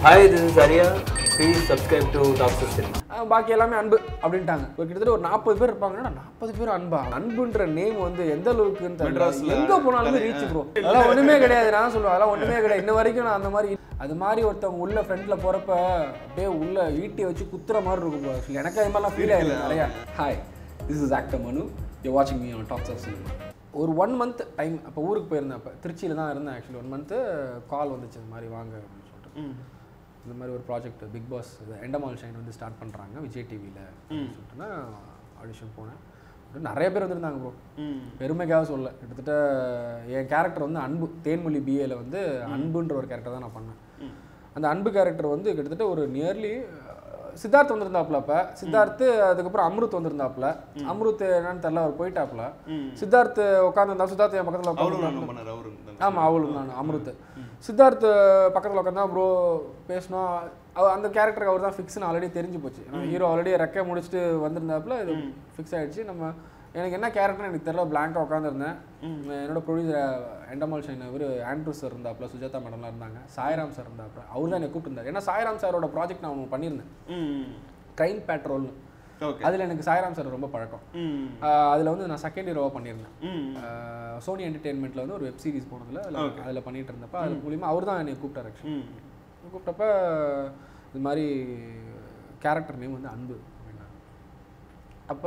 Hi, this is Arya. Please subscribe to Doctor Cinema. ஆஹ் பாக்கி எல்லாமே அன்பு அப்படின்ட்டாங்க ஒரு கிட்டத்தட்ட ஒரு நாற்பது பேர் இருப்பாங்கன்னா நாற்பது பேர் அன்பா அன்புன்ற நேம் வந்து எந்த அளவுக்குன்னு தெரியல மெட்ராஸ்ல எங்க போனாலுமே ரீச் ப்ரோ அதெல்லாம் ஒண்ணுமே கிடையாது நான் சொல்லுவேன் அதெல்லாம் ஒண்ணுமே கிடையாது இன்ன வரைக்கும் நான் அந்த மாதிரி அது மாதிரி ஒருத்தவங்க உள்ள ஃப்ரண்ட்ல போறப்ப அப்படியே உள்ள ஈட்டியை வச்சு குத்துற மாதிரி இருக்கும் bro. Actually எனக்கு அது மாதிரிலாம் ஃபீல் ஆயிருக்கு நிறையா hi this is actor Manu you வாட்சிங் me on Talks of Cinema ஒரு ஒன் மந்த் டைம் அப்போ ஊருக்கு போயிருந்தேன் அப்போ திருச்சியில் தான் இருந்தேன் ஆக்சுவலி ஒன் மந்த்து கால் வந்துச்சு இந்த மாதிரி வாங்க அப்படின்னு சொல்லிட்டு இந்த மாதிரி ஒரு project Bigg Boss Endemol Shine வந்து ஸ்டார்ட் பண்ணுறாங்க விஜய் டிவியில் அப்படின்னு சொல்லிட்டுனா ஆடிஷன் போனேன் அப்புறம் நிறைய பேர் வந்திருந்தாங்க ப்ரோ பெருமைக்காக சொல்ல கிட்டத்தட்ட என் கேரக்டர் வந்து அன்பு தேன்மொழி பிஏல வந்து அன்புன்ற ஒரு கேரக்டர் தான் நான் பண்ணேன் அந்த அன்பு கேரக்டர் வந்து கிட்டத்தட்ட ஒரு நியர்லி சித்தார்த் வந்திருந்தாப்புல அப்ப சித்தார்த்து அதுக்கப்புறம் அம்ருத் வந்திருந்தாப்புல அம்ருத் என்னன்னு தெரியல அவர் போயிட்டாப்புல சித்தார்த் உட்காந்துருந்தா சித்தார்த் என் பக்கத்தில் அவரும் உட்காந்து என்ன பண்ணாரு அவரும் தானே. ஆமாம் அவளும் நான் அமிர்த் சித்தார்த் பக்கத்தில் உட்காந்தா ப்ரோ பேசணும் அவ- அந்த கேரக்டருக்கு அவர் தான் ஃபிக்ஸ்னு ஆல்ரெடி தெரிஞ்சு போச்சு ஹீரோ ஆல்ரெடி ரெக்க முடிச்சுட்டு வந்திருந்தாப்புல இது ஃபிக்ஸ் ஆயிடுச்சு நம்ம எனக்கு என்ன கேரக்டர் எனக்கு தெரியல பிளாங்காக உட்காந்துருந்தேன் என்னோட ப்ரொடியூசர் எண்டமால் ஷைன் இவர் ஆண்ட்ரூ சார் இருந்தாப்புல சுஜாதா மேடம்லாம் இருந்தாங்க சாய்ராம் சார் இருந்தாப்புல அவர் தான் என்னை கூப்பிட்டுருந்தார் ஏன்னா சாய்ராம் சாரோட ப்ராஜெக்ட் நான் ஒன்று பண்ணியிருந்தேன் ம் க்ரைம் பேட்ரோல்னு ஓகே அதில் எனக்கு சாய்ராம் சார் ரொம்ப பழக்கம் ம் அதில் வந்து நான் செகண்ட் ஹீரோவாக பண்ணியிருந்தேன் ம் ஆஹ் சோனி என்டர்டெயின்மெண்ட்டில் வந்து ஒரு வெப் சீரிஸ் போனதில் அதில் அதில் பண்ணிட்டு இருந்தப்ப அது மூலியமா அவர் தான் என்னை கூப்பிட்டார் ஆக்சுவலி ம் கூப்பிட்டப்ப இது மாதிரி கேரக்டர் நேம் வந்து அன்பு அப்படின்னாங்க அப்போ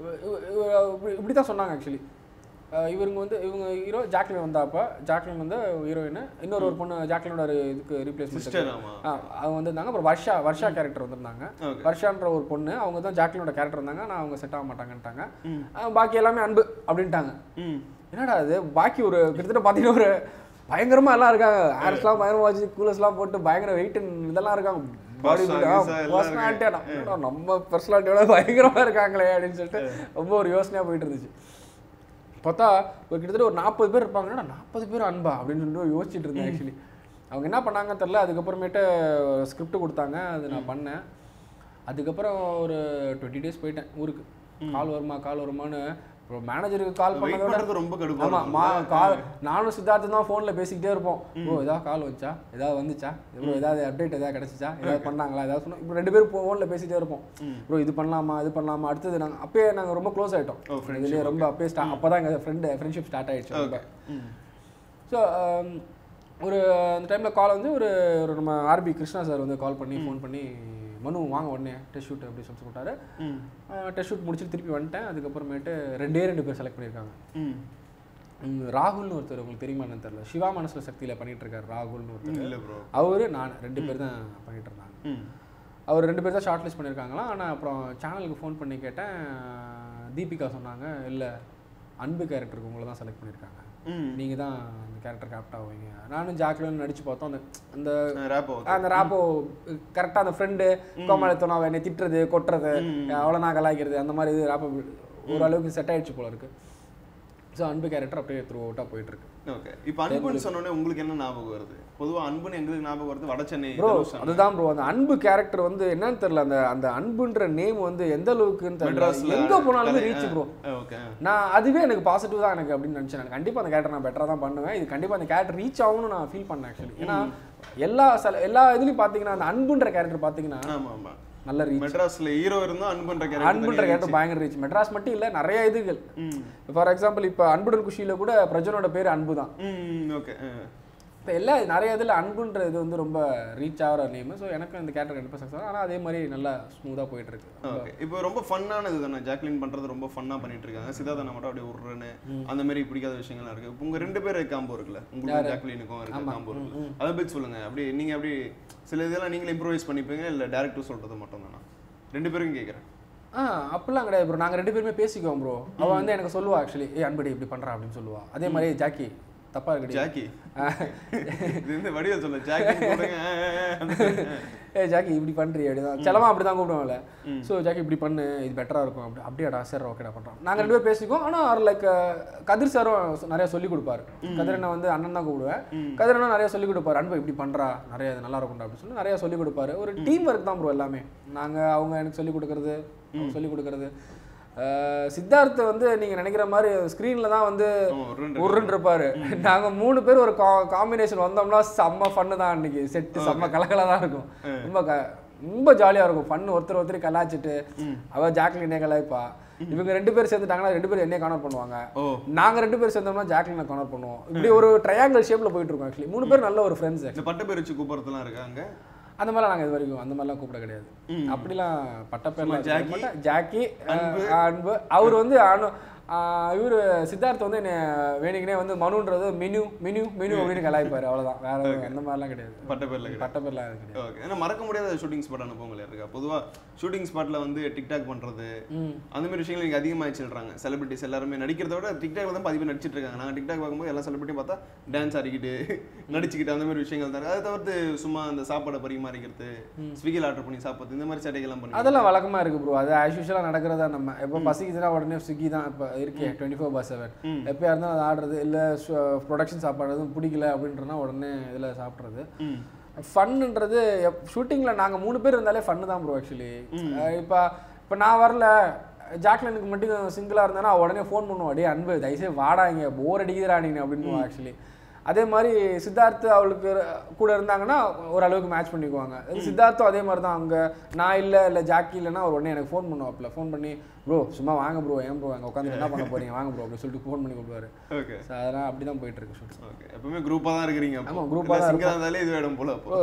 இப்படி தான் சொன்னாங்க ஆக்சுவலி இவங்க வந்து இவங்க ஹீரோ ஜாக்லின் வந்தாப்ப ஜாக்லின் வந்து ஹீரோயின் இன்னொரு ஒரு பொண்ணு ஜாக்லினோட ஒரு இதுக்கு ரீப்ளேஸ்மெண்ட் சிஸ்டர் ஆமா அவங்க வந்திருந்தாங்க அப்புறம் வர்ஷா வர்ஷா கேரக்டர் வந்திருந்தாங்க ஓகே வர்ஷான்ற ஒரு பொண்ணு அவங்க தான் ஜாக்லினோட கேரக்டர் இருந்தாங்க நான் அவங்க செட் ஆக மாட்டாங்கன்ட்டாங்க ம். ஆஹ் பாக்கி எல்லாமே அன்பு அப்படின்ட்டாங்க ம் என்னடா அது பாக்கி ஒரு கிட்டத்தட்ட பார்த்தீங்கன்னா ஒரு பயங்கரமா எல்லாம் இருக்காங்க ஹேர்ஸ்லாம் பயங்கரமா வச்சு கூலர்ஸ்லாம் போட்டு பயங்கர வெயிட் இதெல்லாம் இருக்காங்க பாடி Personalities எல்லாம் பர்சனாலிட்டியா நம்ம பர்சனாலிட்டியோட பயங்கரமா இருக்காங்களே அப்படின்னு சொல்லிட்டு ரொம்ப ஒரு யோசனையா போயிட்டு இருந்துச்சு பார்த்தா ஒரு கிட்டத்தட்ட ஒரு நாற்பது பேர் இருப்பாங்கன்னா நாற்பது பேர் அன்பா அப்படின்னு சொல்லிட்டு யோசிச்சுட்டு இருந்தேன் ஆக்சுவலி அவங்க என்ன பண்ணாங்கன்னு தெரில அதுக்கப்புறமேட்டு ஸ்கிரிப்ட் கொடுத்தாங்க அது நான் பண்ணேன் அதுக்கப்புறம் ஒரு டுவெண்ட்டி டேஸ் போயிட்டேன் ஊருக்கு கால் வருமா கால் வருமான்னு அப்புறம் மேனேஜருக்கு கால் வெயிட் பண்ணதை விட பண்றது ரொம்ப கடுப்பா ஆமா இருக்கும். மா கால் நானும் சித்தார்த்தும் தான் ஃபோனில் பேசிக்கிட்டே இருப்போம் ப்ரோ ஏதாவது கால் வந்துச்சா ஏதாவது வந்துச்சா ப்ரோ ஏதாவது அப்டேட் ஏதாவது கிடைச்சிச்சா ஏதாவது பண்ணாங்களா ஏதாவது சொன்னோம் இப்போ ரெண்டு பேரும் ஃபோனில் பேசிட்டே இருப்போம் ப்ரோ இது பண்ணலாமா இது பண்ணலாமா அடுத்தது நாங்கள் அப்பயே நாங்கள் ரொம்ப க்ளோஸ் ஆகிட்டோம் ஓ, friendship, இதுலேயே ரொம்ப அப்பயே ஸ்டா அப்போ தான் எங்கள் ஃப்ரெண்டு ஃப்ரெண்ட்ஷிப் ஸ்டார்ட் ஆயிடுச்சு ரொம்ப ம் ஸோ ஒரு அந்த டைமில் கால் வந்து ஒரு ஒரு நம்ம ஆர்பி கிருஷ்ணா சார் வந்து கால் பண்ணி ஃபோன் பண்ணி மனு வாங்க உடனே டெஸ்ட் ஷூட் அப்படி சொல்லி சொல்லிட்டாரு ம் டெஸ்ட் ஷூட் முடிச்சுட்டு திருப்பி வந்துட்டேன் அதுக்கப்புறமேட்டு ரெண்டே ரெண்டு பேர் செலக்ட் பண்ணியிருக்காங்க ம் ம், ராகுல்னு ஒருத்தர் உங்களுக்கு தெரியுமா என்னன்னு தெரியல சிவா மனசுல சக்தியில பண்ணிட்டு இருக்காரு ராகுல்னு ஒருத்தர் இல்ல ப்ரோ அவரு நான் ரெண்டு பேர் தான் பண்ணிட்டு இருந்தாங்க ம் அவர் ரெண்டு பேர் தான் ஷார்ட் லிஸ்ட் பண்ணியிருக்காங்களாம் ஆனால் அப்புறம் சேனலுக்கு ஃபோன் பண்ணி கேட்டேன் தீபிகா சொன்னாங்க இல்லை அன்பு கேரக்டருக்கு உங்களை தான் செலக்ட் பண்ணியிருக்காங்க ம் நீங்கள் தான் அந்த கேரக்டர் கேப்ட் ஆவீங்க நானும் ஜாக்லின் நடிச்சு பார்த்தோம் அந்த அந்த ரேப் அந்த ராப்போ கரெக்டாக அந்த ஃப்ரெண்டு கோமாளித்தனம் அவன் என்னை திட்டுறது கொட்டுறது அவ்வளோ நான் கலாய்க்கிறது அந்த மாதிரி இது ராப்போ ஓரளவுக்கு செட் ஆயிடுச்சு போல இருக்கு ஸோ அன்பு கேரக்டர் அப்படியே த்ரூ அவுட்டாக போயிட்டு இருக்கு ஓகே இப்போ அன்புன்னு சொன்னோடனே உங்களுக்கு என்ன ஞாபகம் வருது பொதுவா அன்புன்னு எங்களுக்கு ஞாபகம் வருது வட சென்னை ப்ரோ தனுஷ் அதுதான் ப்ரோ அந்த அன்பு கேரக்டர் வந்து என்னன்னு தெரியல அந்த அந்த அன்புன்ற நேம் வந்து எந்த அளவுக்குன்னு தெரியல மெட்ராஸ்ல எங்க போனாலுமே ரீச் ப்ரோ ஓகே நான் அதுவே எனக்கு பாசிட்டிவ் தான் எனக்கு அப்படின்னு நினச்சேன் நான் கண்டிப்பாக அந்த கேரக்டர் நான் பெட்டராக தான் பண்ணுவேன் இது கண்டிப்பாக அந்த கேரக்டர் ரீச் ஆகும்னு நான் ஃபீல் பண்ணேன் ஆக்சுவலி ஏன்னா எல்லா சில எல்லா இதுலையும் பார்த்தீங்கன்னா அந்த அன்புன்ற கேரக்டர் பார்த்தீங்கன்னா ஆமா ஆமா நல்ல ரீச் மெட்ராஸ்ல ஹீரோ இருந்தா அன்புன்ற அன்புன்ற கேரக்டர் கேரக்டர் பயங்கர ரீச் மெட்ராஸ் மட்டும் இல்லை நிறைய இதுகள் ம் ஃபார் எக்ஸாம்பிள் இப்போ அன்புடன் குஷியில் கூட பிரஜனோட பேர் அன்பு தான் ம் ஓகே இப்போ எல்லா நிறைய இதில் அன்புன்ற இது வந்து ரொம்ப ரீச் ஆகிற நேம் ஸோ எனக்கு இந்த கேரக்டர் கண்டிப்பாக சக்ஸஸ் ஆனால் அதே மாதிரி நல்லா ஸ்மூத்தாக போயிட்டு இருக்கு ஓகே இப்போ ரொம்ப ஃபன்னான இது தானே ஜாக்லின் பண்றது ரொம்ப ஃபன்னா பண்ணிட்டு இருக்காங்க சிதாதனா மட்டும் அப்படியே உருன்னு அந்த மாதிரி பிடிக்காத விஷயங்கள்லாம் இருக்கு இப்போ உங்க ரெண்டு பேர் காம்போ இருக்குல்ல உங்களுக்கு ஜாக்லினுக்கும் இருக்க காம்போ இருக்கு அதை பத்தி சொல்லுங்க அப்படி நீங்க அப்படி சில இதெல்லாம் நீங்களே இம்ப்ரோவைஸ் பண்ணிப்பீங்க இல்ல டேரக்டர் சொல்றது மட்டும் தானா ரெண்டு பேரும் கேட்குறேன் ஆ அப்படிலாம் கிடையாது ப்ரோ நாங்கள் ரெண்டு பேருமே பேசிக்குவோம் ப்ரோ அவள் வந்து எனக்கு சொல்லுவா ஆக்சுவலி ஏ அன்படி இப்படி பண்ணுறா அப்படின்னு சொல்லுவா அதே மாதிரி ஜாக்கி தப்பா இருக்கடி ஜாக்கி இது வந்து வடிவல் சொல்ல ஜாக்கி போடுங்க ஏ ஜாக்கி இப்படி பண்ணுறீ அப்படிதான் செலவா அப்படி தான் கூப்பிடுவாங்கல்ல ஸோ ஜாக்கி இப்படி பண்ணு இது பெட்டராக இருக்கும் அப்படி அப்படியாடா சரி ஓகேடா பண்ணுறோம் நாங்கள் ரெண்டு பேரும் பேசிக்குவோம் ஆனால் லைக் கதிர் சாரும் நிறைய சொல்லி கொடுப்பாரு கதிர் அண்ணன் வந்து அண்ணன் தான் கூப்பிடுவேன் கதிர் அண்ணன் நிறைய சொல்லி கொடுப்பாரு அன்பு இப்படி பண்ணுறா நிறைய இது நல்லா இருக்கும்டா அப்படின்னு சொல்லி நிறைய சொல்லி கொடுப்பாரு ஒரு டீம் ஒர்க் தான் ப்ரோ எல்லாமே நாங்கள் அவங்க எனக்கு சொல்லி கொடுக்கறது அவங்க சொல்லி கொடுக்கறது அஹ் சித்தார்த் வந்து நீங்கள் நினைக்கிற மாதிரி ஸ்க்ரீனில் தான் வந்து ஆமா, உருண்டு உருன்னு இருப்பாரு நாங்கள் மூணு பேர் ஒரு காம்பினேஷன் வந்தோம்னா செம்ம ஃபன்னு தான் அன்னைக்கு செட்டு செம்ம கலக்கலாக தான் இருக்கும் ரொம்ப க ரொம்ப ஜாலியாக இருக்கும் ஃபன் ஒருத்தர் ஒருத்தர் கலாச்சிட்டு அவ ஜாக்லினே கலாய்ப்பா இவங்க ரெண்டு பேர் சேர்ந்துட்டாங்கன்னா ரெண்டு பேரும் என்னைய கானர் பண்ணுவாங்க ஓ நாங்க ரெண்டு பேர் சேர்ந்தோம்னா ஜாக்லினை கானர் பண்ணுவோம் இப்படி ஒரு ட்ரையாங்கிள் ஷேப்ல போயிட்டு இருக்கோம் ஆக்சுவலி மூணு பேர் நல்ல ஒரு ஃப்ரெண்ட்ஸ் இந்த பட்ட பேர் வச்சு கூப்பிடுறதுலாம் இருக்காங்க அந்த மாதிரிலாம் நாங்கள் இது வரைக்கும் அந்த மாதிரிலாம் கூப்பிட கிடையாது அப்படிலாம் பட்ட பேர்லாம் சும்மா வைக்க மாட்டேன். ஜாக்கி அஹ், அன்பு அவர் வந்து அனு இவர் சித்தார்த் வந்து என்ன வேணுங்கனே வந்து மனுன்றது மெனு மெனு மெனு அப்படின்னு கலாய்ப்பாரு அவ்வளவுதான் வேற எதுவும் அந்த மாதிரிலாம் கிடையாது பட்ட பேர்ல கிடையாது பட்ட பேர்லாம் எதுவும் கிடையாது ஓகே ஏன்னா மறக்க முடியாத ஷூட்டிங் ஸ்பாட் அனுபவங்கள் இருக்கா பொதுவா ஷூட்டிங் ஸ்பாட்ல வந்து டிக்டாக் பண்றது அந்த மாதிரி விஷயங்கள் இங்க அதிகமாக சொல்றாங்க செலிபிரிட்டிஸ் எல்லாருமே நடிக்கிறத விட டிக்டாக்ல தான் பாதி பேர் நடிச்சிட்டு இருக்காங்க நாங்க டிக்டாக் பார்க்கும்போது எல்லா செலிபிரிட்டியும் பார்த்தா டான்ஸ் ஆடிக்கிட்டு நடிச்சுக்கிட்டு அந்த மாதிரி விஷயங்கள் தான் இருக்கு. அதை தவிர்த்து சும்மா அந்த சாப்பாடை பரிமாறிக்கிறது ஸ்விக்கியில் ஆர்டர் பண்ணி சாப்பிட்றது இந்த மாதிரி சேட்டைகள்லாம் பண்ணி அதெல்லாம் வழக்கமா இருக்கு ப்ரோ அது ஆஸ் யூஷுவலாக நடக்கிறதா நம்ம எப்போ பசிக்குதுன்னா உடனே ஸ்விக்கி தான் இப்போ இருக்கே டுவெண்ட்டி ஃபோர் பார் செவன் எப்போயா இருந்தாலும் அதை ஆடுறது இல்லை ப்ரொடக்ஷன் சாப்பாடு எதுவும் பிடிக்கல அப்படின்றனா உடனே இதில் சாப்பிட்றது ம் ஃபன்னுன்றது ஷூட்டிங்கில் நாங்கள் மூணு பேர் இருந்தாலே ஃபன்னு தான் ப்ரோ ஆக்சுவலி இப்போ இப்போ நான் வரல ஜாக்லினுக்கு மட்டும் சிங்கிளாக இருந்தேன்னா அவ உடனே ஃபோன் பண்ணுவோம் அடே அன்பு தயவுசெய்து வாடா இங்கே போர் அடிக்குதுடா நீங்க அப்படின்னு ஆக்சுவலி அதே மாதிரி சித்தார்த் அவளுக்கு கூட இருந்தாங்கன்னா ஓரளவுக்கு மேட்ச் பண்ணிக்குவாங்க சித்தார்த்தும் அதே மாதிரி தான் அங்கே நான் இல்லை இல்லை ஜாக்கி இல்லைன்னா அவர் உடனே எனக்கு ஃபோன் பண்ணுவாப்ல ஃபோன் பண்ணி ப்ரோ சும்மா வாங்க ப்ரோ ஏன் ப்ரோ அங்கே உட்காந்து என்ன பண்ண போறீங்க வாங்க ப்ரோ அப்படின்னு சொல்லிட்டு ஃபோன் பண்ணி கொடுப்பாரு ஓகே ஸோ அதெல்லாம் அப்படி தான் போயிட்டு இருக்கு ஷூட்டிங் ஓகே எப்பவுமே குரூப்பாக தான் இருக்கிறீங்க ஆமா, group ஆ தான் சிங்கிளாக இருந்தாலே இது இடம் போல அப்போ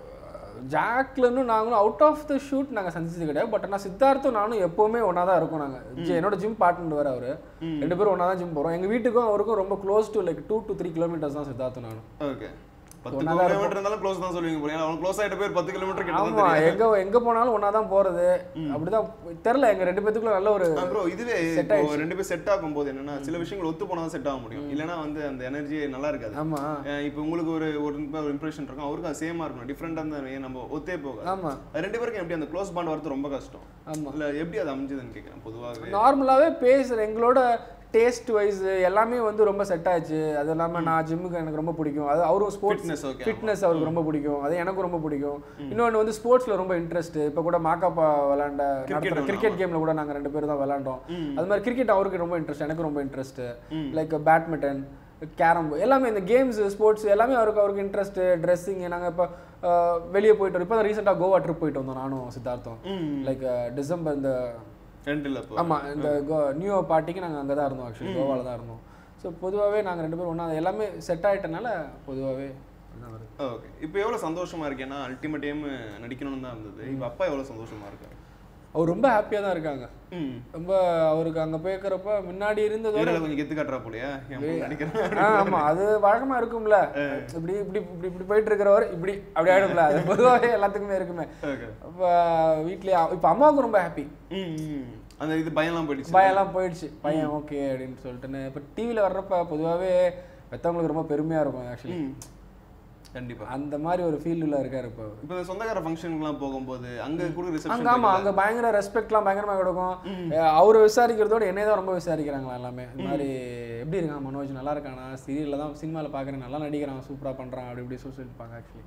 ஜாக்லனும் நாங்களும் அவுட் ஆஃப் த ஷூட் நாங்கள் சந்திச்சது கிடையாது பட் ஆனால் சித்தார்த்தும் நானும் எப்போவுமே ஒன்றா தான் இருக்கோம் நாங்கள் என்னோட ஜிம் பார்ட்னர் வேறு அவர் ரெண்டு பேரும் ஒன்றா தான் ஜிம் போகிறோம் எங்கள் வீட்டுக்கும் அவருக்கும் ரொம்ப close to like two to three kilometres தான் சித்தார்த்தும் நானும் ஓகே பத்து கிலோமீட்டர் இருந்தாலும் க்ளோஸ் தான் சொல்லுவீங்க போல அவன் க்ளோஸ் ஆகிட்ட பேர் பத்து கிலோமீட்டர் கிட்ட ஆமா எங்க எங்க போனாலும் ஒன்றா தான் போகிறது அப்படிதான் தெரில எங்க ரெண்டு பேத்துக்குள்ள நல்ல ஒரு ப்ரோ இதுவே Set இப்போ ரெண்டு பேர் செட் ஆகும் போது என்னன்னா சில விஷயங்கள் ஒத்து போனா தான் செட் ஆக முடியும் இல்லனா வந்து அந்த எனர்ஜி நல்லா இருக்காது ஆமா அஹ் இப்போ உங்களுக்கு ஒரு ஒரு ஒரு இம்ப்ரெஷன் இருக்கும் அவருக்கும் அது சேமா இருக்கும் டிஃப்ரெண்டா இருந்தா நம்ம ஒத்தே போகாது ஆமா அது ரெண்டு பேருக்கும் எப்படி அந்த க்ளோஸ் பாண்ட் வரது ரொம்ப கஷ்டம் ஆமா இல்ல எப்படி அது அமைஞ்சதுன்னு கேட்குறேன் பொதுவாகவே நார்மலாகவே பேசுகிற எங்களோட டேஸ்ட் வைஸ் எல்லாமே வந்து ரொம்ப செட் ஆச்சு அது இல்லாமல் நான் ஜிம்முக்கு எனக்கு ரொம்ப பிடிக்கும் அது அவரும் ஸ்போர்ட்ஸ் ஃபிட்னஸ் ஓகே ஃபிட்னஸ் அவருக்கு ரொம்ப பிடிக்கும் அது எனக்கும் ரொம்ப பிடிக்கும் இன்னொன்று வந்து ஸ்போர்ட்ஸில் ரொம்ப இன்ட்ரெஸ்ட் இப்போ கூட மாக்காப்பா விளாண்ட நடத்துகிற கிரிக்கெட் கேமில் கூட நாங்கள் ரெண்டு பேரும் தான் விளாண்டோம் அது மாதிரி கிரிக்கெட் அவருக்கு ரொம்ப இன்ட்ரெஸ்ட் எனக்கு ரொம்ப இன்ட்ரெஸ்ட் லைக் பேட்மிண்டன் கேரம் எல்லாமே இந்த கேம்ஸ் ஸ்போர்ட்ஸ் எல்லாமே அவருக்கு அவருக்கு இன்ட்ரெஸ்ட் ட்ரெஸ்ஸிங் நாங்கள் இப்போ வெளியே போயிட்டு வரோம் இப்போ தான் ரீசெண்டாக கோவா ட்ரிப் போயிட்டு வந்தோம் நானும் சித்தார்த்தம் லைக் டிசம்பர் இந்த ரெண்டு இல்ல இப்போ ஆமாம் இந்த கோ நியூ இயர் பார்ட்டிக்கு நாங்கள் அங்கே தான் இருந்தோம் ஆக்சுவலி கோவாவில் தான் இருந்தோம் ஸோ பொதுவாகவே நாங்கள் ரெண்டு பேரும் ஒன்றா எல்லாமே செட் ஆகிட்டனால பொதுவாகவே அதுதான் வருது ஓகே இப்போ எவ்வளவு சந்தோஷமா இருக்கேன்னா அல்டிமேட் டைம் நடிக்கணும்னு தான் இருந்தது இப்போ அப்பா எவ்வளவு சந்தோஷமா இருக்காரு அவர் ரொம்ப ஹாப்பியாக தான் இருக்காங்க ம் ரொம்ப அவருக்கு அங்கே போய்க்கிறப்ப முன்னாடி இருந்ததோட வீரல கொஞ்சம் கெத்து காட்டுறா போலயா என் பொண்ணு நடிக்கிறேன் ஆ ஆமாம் அது வழக்கமாக இருக்கும்ல இப்படி இப்படி இப்படி இப்படி போயிட்டு இருக்கிறவர் இப்படி அப்படி ஆயிடும்ல அது பொதுவாகவே எல்லாத்துக்குமே இருக்குமே ஓகே இப்போ வீட்லேயே இப்போ அம்மாவுக்கும் ரொம்ப ஹாப்பி ம் ம். அந்த இது பயம்லாம் போயிடுச்சு பயம்லாம் போயிடுச்சு பையன் ஓகே அப்படின்னு சொல்லிட்டுன்னு இப்போ டிவியில் வர்றப்ப பொதுவாகவே பெற்றவங்களுக்கு ரொம்ப பெருமையாக இருக்கும் ஆக்சுவலி ம். கண்டிப்பா அந்த மாதிரி ஒரு ஃபீல்டில் இருக்கார் இப்போ இப்போ இந்த சொந்தக்கார ஃபங்க்ஷனுக்குலாம் போகும்போது அங்க கூட அங்க ரிசப்ஷன் ஆமா அங்க பயங்கர ரெஸ்பெக்ட்லாம் பயங்கரமா கொடுக்கும் அஹ் அவரை விசாரிக்கிறதோட என்னைய தான் ரொம்ப விசாரிக்கிறாங்களா எல்லாமே இந்த மாதிரி எப்படி இருக்கான் மனோஜ் நல்லா இருக்கானா சீரியல்ல தான் சினிமாவில் பார்க்குறேன் நல்லா நடிக்கிறான் சூப்பரா பண்றான் அப்படி இப்படி சொல்லி சொல்லியிருப்பாங்க ஆக்சுவலி